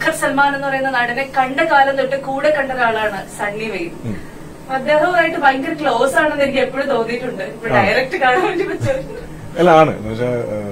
ദുൽഖർ സൽമാൻ എന്ന് പറയുന്ന നടനെ കണ്ട കാലം തൊട്ട് കൂടെ കണ്ട ഒരാളാണ് സണ്ണി വെയിൽ അദ്ദേഹവുമായിട്ട് ഭയങ്കര ക്ലോസ് ആണെന്ന് എനിക്ക് എപ്പോഴും തോന്നിയിട്ടുണ്ട് ഇപ്പൊ ഡയറക്റ്റ് കാണാൻ വേണ്ടി പറ്റും അല്ല ആണ് എന്നുവെച്ചാ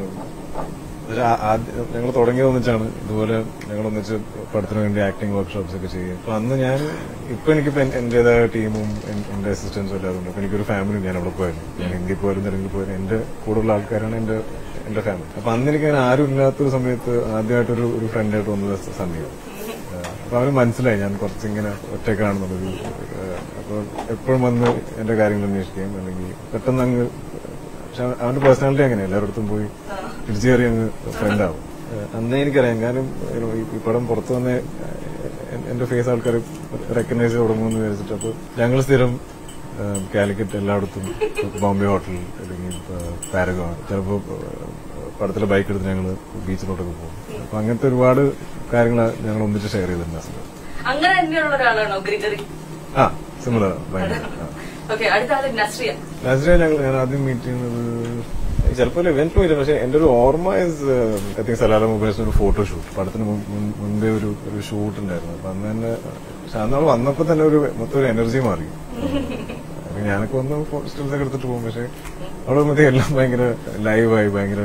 ഞങ്ങൾ തുടങ്ങിയത് ഒന്നിച്ചാണ് ഇതുപോലെ ഞങ്ങൾ ഒന്നിച്ച് പഠിത്തത്തിന് വേണ്ടി ആക്ടിംഗ് വർക്ക്ഷോപ്സ് ഒക്കെ ചെയ്യും അപ്പൊ അന്ന് ഞാൻ ഇപ്പൊ എനിക്കിപ്പോ എൻ- എന്റേതായ ടീമും എൻ- എന്റെ അസിസ്റ്റൻസും എല്ലാം ഉണ്ട് അപ്പൊ എനിക്കൊരു ഫാമിലി ഞാൻ അവിടെ പോയാലും ഞാൻ ഹിന്ദി പോയാലും തെലുങ്കിൽ പോയാലും എന്റെ കൂടെയുള്ള ആൾക്കാരാണ് എന്റെ എന്റെ ഫാമിലി അപ്പൊ അന്ന് എനിക്ക് അങ്ങനെ ആരും ഇല്ലാത്തൊരു സമയത്ത് ആദ്യമായിട്ടൊരു ഒരു ഫ്രണ്ടായിട്ട് വന്നത് സന്ധ്യയാണ് അപ്പൊ അവന് മനസ്സിലായി ഞാൻ കുറച്ചിങ്ങനെ ഒറ്റക്കാണെന്നുള്ളൊരു അപ്പൊ എപ്പോഴും വന്ന് എന്റെ കാര്യങ്ങൾ അന്വേഷിക്കുകയും അല്ലെങ്കിൽ പെട്ടെന്ന് അങ്ങ് പക്ഷെ അവ- അവന്റെ പേഴ്സണാലിറ്റി അങ്ങനെ എല്ലായിടത്തും പോയി തിരിച്ചു കയറി അങ്ങ് ഫ്രണ്ട് ആവും ഏഹ് അന്നേ എനിക്കറിയാം ഞാനും you know, ഈ- ഈ പടം പുറത്തു വന്നേ എ- എന്റെ ഫേസ് ആൾക്കാർ റെക്കഗ്നൈസ് തുടങ്ങുമെന്ന് വിചാരിച്ചിട്ട് അപ്പൊ ഞങ്ങൾ സ്ഥിരം ഏഹ് കാലിക്കറ്റ് എല്ലായിടത്തും ബോംബെ ഹോട്ടൽ അല്ലെങ്കിൽ പാരഗോൺ ചിലപ്പോ ഏഹ് പടത്തിലെ ബൈക്ക് എടുത്ത് ഞങ്ങൾ ബീച്ചിലോട്ടൊക്കെ പോകും അപ്പൊ അങ്ങനത്തെ ഒരുപാട് കാര്യങ്ങൾ ഞങ്ങൾ ഒന്നിച്ച് ഷെയർ ചെയ്തിട്ടുണ്ട് അങ്ങനെ തന്നെയുള്ള ഒരാളാണോ ഗ്രിഗറി ആ സിമിലർ ഭയങ്കര ആ. ഓക്കെ അടുത്ത ആള് നസ്രിയ നസ്രിയ ഞങ്ങൾ ഞാൻ ആദ്യം മീറ്റ് ചെയ്യുന്നത് ചിലപ്പോൾ ഇവന്റ് പോയില്ല പക്ഷെ എന്റെ ഒരു ഓർമ്മ is I think Salalah mobiles ഒരു ഫോട്ടോ ഷൂട്ട് പടത്തിന് മുൻ- മുൻ- മുൻപേ ഒരു ഒരു ഷൂട്ട് ഉണ്ടായിരുന്നു അപ്പൊ അന്ന് തന്നെ പക്ഷെ അന്ന് അവൾ വന്നപ്പോ തന്നെ ഒരു മൊത്തം ഒരു എനർജി മാറി അപ്പൊ ഞാനൊക്കെ വന്ന് സ്റ്റിൽസ് ഒക്കെ എടുത്തിട്ട് പോകും പക്ഷെ അവിടെ വന്നതേ എല്ലാം ഭയങ്കര ലൈവായി ഭയങ്കര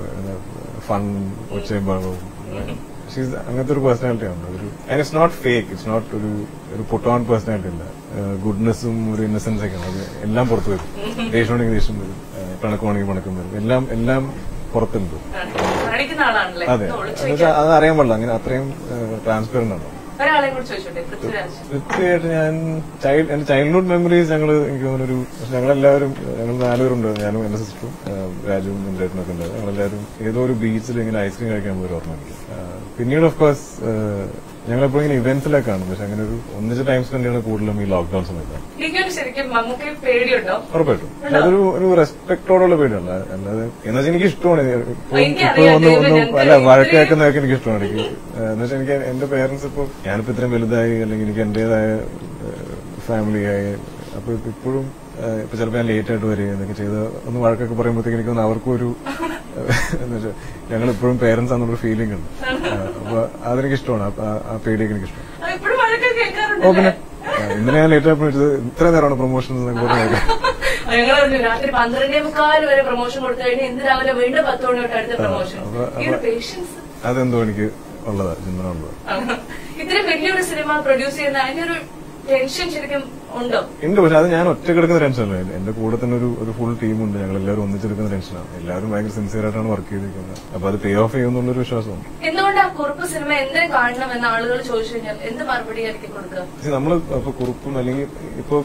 ഫൺ ഒച്ചയും ബഹളവും ഷീസ് അങ്ങനത്തെ ഒരു പേഴ്സണാലിറ്റി ആണ് ഒരു and it's not fake it's not ഒരു ഒരു പൊട്ട് ഓൺ പേഴ്സണാലിറ്റി അല്ല ഗുഡ്നെസ്സും ഒരു ഇന്നസെൻസ് ഒക്കെയാണ് അത് എല്ലാം പുറത്തു വരും ദേഷ്യമാണെങ്കിൽ ദേഷ്യം വരും ഏഹ് പിണക്കമാണെങ്കിൽ പിണക്കം വരും എല്ലാം എല്ലാം പുറത്തുണ്ട് കാണിക്കുന്ന ആളാണല്ലേ അതെ ഇത് ഒളിച്ചു എന്നുവെച്ചാൽ അത് അറിയാൻ പാടില്ല അങ്ങനെ അത്രയും ട്രാൻസ്പെറന്റ് ആണ് ഒരാളെ കൂടി ചോദിച്ചോട്ടെ പൃഥ്വിരാജ് തീർച്ചയായിട്ടും ഞാൻ ചൈൽഡ് എന്റെ ചൈൽഡ്ഹുഡ് മെമ്മറീസ് ഞങ്ങൾ എനിക്ക് തോന്നുന്നൊരു ഞങ്ങളെല്ലാവരും ഞങ്ങൾ നാലുപേരുണ്ട് ഞാനും എന്റെ സിസ്റ്ററും രാജുവും ഇന്ദ്രേട്ടനൊക്കെ ഉണ്ട് ഞങ്ങളെല്ലാവരും ഏതോ ഒരു ബീച്ചിൽ ഇങ്ങനെ ഐസ്ക്രീം കഴിക്കാൻ പോയി ഓർമ്മ എനിക്ക്. ആ, പിന്നീട് ഓഫ് കോഴ്സ് ഞങ്ങളെപ്പോഴും ഇങ്ങനെ ഇവന്റ്സിലൊക്കെ കാണും പക്ഷെ അങ്ങനെ ഒരു ഒന്നിച്ച് ടൈം സ്പെൻഡ് ചെയ്യുന്ന കൂടുതലും ഈ ലോക്ക്ഡൌൺ സമയത്താണ് നിങ്ങൾക്ക് ശരിക്കും മമ്മൂക്ക് പേടിയുണ്ടോ ഉറപ്പായിട്ടും പക്ഷെ അതൊരു ഒരു റെസ്പെക്ടോടുള്ള പേടിയല്ല അല്ലാതെ എന്ന് വെച്ചാൽ എനിക്ക് ഇഷ്ടമാണ് ഇപ്പൊ എനിക്കറിയാം, ഇപ്പൊ ഒന്ന് ദൈവമേ, ഒന്ന് ഞങ്ങൾക്ക് അല്ല വഴക്ക് ഇത്രയും- കേൾക്കുന്നതൊക്കെ എനിക്ക് ഇഷ്ടമാണ് എനിക്ക് എന്ന് വെച്ചാൽ എനിക്ക് എന്റെ പേരൻസ് ഇപ്പൊ ഞാനിപ്പോ ഇത്രയും വലുതായി അല്ലെങ്കിൽ എനിക്ക് എന്റേതായ ഫാമിലി ആയി അപ്പൊ ഇപ്പോഴും ഇപ്പൊ ചിലപ്പോൾ ഞാൻ ലേറ്റ് ആയിട്ട് വരിക എന്നൊക്കെ ചെയ്ത് ഒന്ന് വഴക്കൊക്കെ പറയുമ്പോഴത്തേക്ക് എനിക്ക് തോന്നുന്നു അവർക്കും ഒരു എന്ന് വെച്ചാൽ ഞങ്ങൾ ഇപ്പോഴും പേരൻസ് ആണെന്നൊരു ഫീലിംഗ് ഉണ്ട് ആ, അപ്പൊ അതെനിക്ക് ഇഷ്ടമാണ് ആ- ആ- ആ പേടിയൊക്കെ എനിക്ക് ഇഷ്ടമാണ് എപ്പോഴും വഴക്കൊക്കെ ഓ കേൾക്കാറുണ്ട് പിന്നെ ആ, ഇന്നലെ ഞാൻ ലേറ്റ് ആയപ്പോൾ വിളിച്ചത് ഇത്ര നേരമാണ് പ്രൊമോഷൻസ് എന്നൊക്കെ പറഞ്ഞു ഞങ്ങൾ പറഞ്ഞു രാത്രി പന്ത്രണ്ടേ മുക്കാൽ വരെ പ്രൊമോഷൻ കൊടുത്തു കഴിഞ്ഞാൽ ഇന്ന് രാവിലെ വീണ്ടും പത്ത് മണി തൊട്ട് അടുത്ത പ്രൊമോഷൻ അപ്പൊ- ഈ ഒരു പേഷ്യൻസ് അതെന്തോ എനിക്ക് ഉള്ളതാ ചിന്തനുള്ളത് ഇത്രയും വലിയൊരു സിനിമ പ്രൊഡ്യൂസ് ചെയ്യുന്ന അതിന്റെ ഒരു ടെൻഷൻ ശരിക്കും ഉണ്ടോ ഉണ്ട് പക്ഷെ അത് ഞാൻ ഒറ്റ കിടക്കുന്ന ടെൻഷനല്ല എന്റെ കൂടെ തന്നെ ഒരു ഒരു ഫുൾ ടീമുണ്ട് ഞങ്ങൾ എല്ലാവരും ഒന്നിച്ചെടുക്കുന്ന ടെൻഷനാണ് എല്ലാവരും ഭയങ്കര സിൻസിയർ ആയിട്ടാണ് വർക്ക് ചെയ്തിരിക്കുന്നത് അപ്പൊ അത് പേ ഓഫ് ചെയ്യുമെന്നുള്ളൊരു വിശ്വാസമുണ്ട് എന്തുകൊണ്ട് ആ കുറുപ്പ് സിനിമ എന്തിനു കാണണം എന്ന് ആളുകൾ ചോദിച്ചു കഴിഞ്ഞാൽ എന്ത് മറുപടി ആയിരിക്കും കൊടുക്കുക പക്ഷെ നമ്മൾ ഇപ്പൊ കുറുപ്പും അല്ലെങ്കിൽ ഇപ്പൊ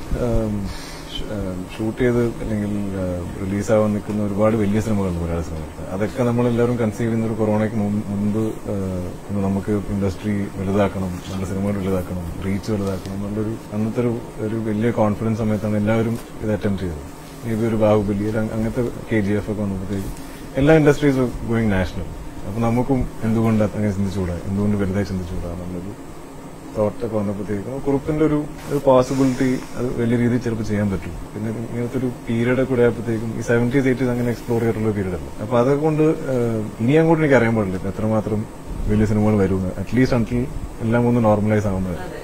ഷൂട്ട് ചെയ്ത് അല്ലെങ്കിൽ റിലീസാവാൻ നിൽക്കുന്ന ഒരുപാട് വലിയ സിനിമകളുണ്ട് മലയാള സിനിമകൾ അതൊക്കെ നമ്മളെല്ലാവരും കൺസീവ് ചെയ്യുന്ന ഒരു കൊറോണയ്ക്ക് മുമ്പ് മുൻപ് ഏഹ്, ഇന്ന് നമുക്ക് ഇൻഡസ്ട്രി വലുതാക്കണം നമ്മുടെ സിനിമകൾ വലുതാക്കണം റീച്ച് വലുതാക്കണം എന്നുള്ളൊരു അന്നത്തെ ഒരു ഒരു വലിയ കോൺഫിഡൻസ് സമയത്താണ് എല്ലാവരും ഇത് അറ്റംപ്റ്റ് ചെയ്തത് മേ ബി ഒരു ബാഹുബലി ഒരു അങ്ങ- അങ്ങനത്തെ കെ ജി എഫ് ഒക്കെ വന്നപ്പോഴത്തേക്ക് എല്ലാ ഇൻഡസ്ട്രീസും ഗോയിങ് നാഷണൽ അപ്പൊ നമുക്കും എന്തുകൊണ്ട് അങ്ങനെ ചിന്തിച്ചുകൂടാ എന്തുകൊണ്ട് വലുതായി ചിന്തിച്ചുകൂടാ എന്നുള്ളൊരു തോട്ടൊക്കെ വന്നപ്പോഴത്തേക്കും കുറുപ്പിന്റെ ഒരു ഒരു പോസിബിലിറ്റി അത് വലിയ രീതിയിൽ ചിലപ്പോൾ ചെയ്യാൻ പറ്റും പിന്നെ ഇങ്ങനത്തെ ഒരു പീരീഡ് കൂടെ ആയപ്പോഴത്തേക്കും ഈ സെവന്റീസ് എയ്റ്റീസ് അങ്ങനെ എക്സ്പ്ലോർ ചെയ്തിട്ടുള്ള പീരീഡ് അല്ല അപ്പൊ അതുകൊണ്ട് ഏഹ്, ഇനി അങ്ങോട്ട് എനിക്ക് അറിയാൻ പാടില്ല എത്രമാത്രം വലിയ സിനിമകൾ വരുമെന്ന് അറ്റ്ലീസ്റ്റ് അൺടിൽ എല്ലാം ഒന്ന് നോർമലൈസ് ആവുന്നത് അതെ